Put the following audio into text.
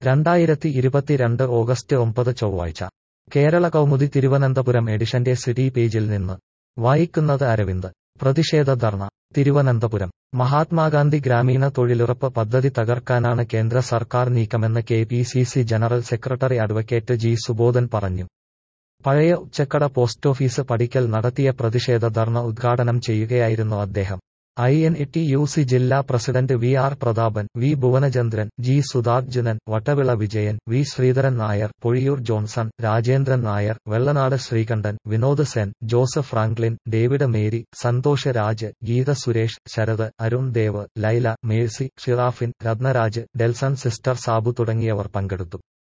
രണ്ടായിരത്തി ഇരുപത്തിരണ്ട് ഓഗസ്റ്റ് ഒമ്പത് ചൊവ്വാഴ്ച കേരള കൗമുദി തിരുവനന്തപുരം എഡിഷന്റെ സിറ്റി പേജിൽ നിന്ന് വായിക്കുന്നത് അരവിന്ദ് പ്രതിഷേധ ധർണ തിരുവനന്തപുരം മഹാത്മാഗാന്ധി ഗ്രാമീണ തൊഴിലുറപ്പ് പദ്ധതി തകർക്കാനാണ് കേന്ദ്ര സർക്കാർ നീക്കമെന്ന് K P C C general secretary advocate G Subodhan പറഞ്ഞു പഴയ ഉച്ചക്കട പോസ്റ്റ് ഓഫീസ് പടിക്കൽ നടത്തിയ പ്രതിഷേധ ധർണ ഉദ്ഘാടനം ചെയ്യുകയായിരുന്നു അദ്ദേഹം I N E T U C ജില്ലാ president V R Prathapan V Bhuvanachandran G Sudharjunan Vattavila Vijayan V Sreedharan Nair Pozhiyoor Johnson Rajendran Nair Vellanad Sreekandan Vinod Sen Joseph Franklin David Mary Santhosh Raj Geetha Suresh Sarath Arun Dev Laila Mercy Shirafin Ratnaraj Delson sister Sabu തുടങ്ങിയവർ പങ്കെടുത്തു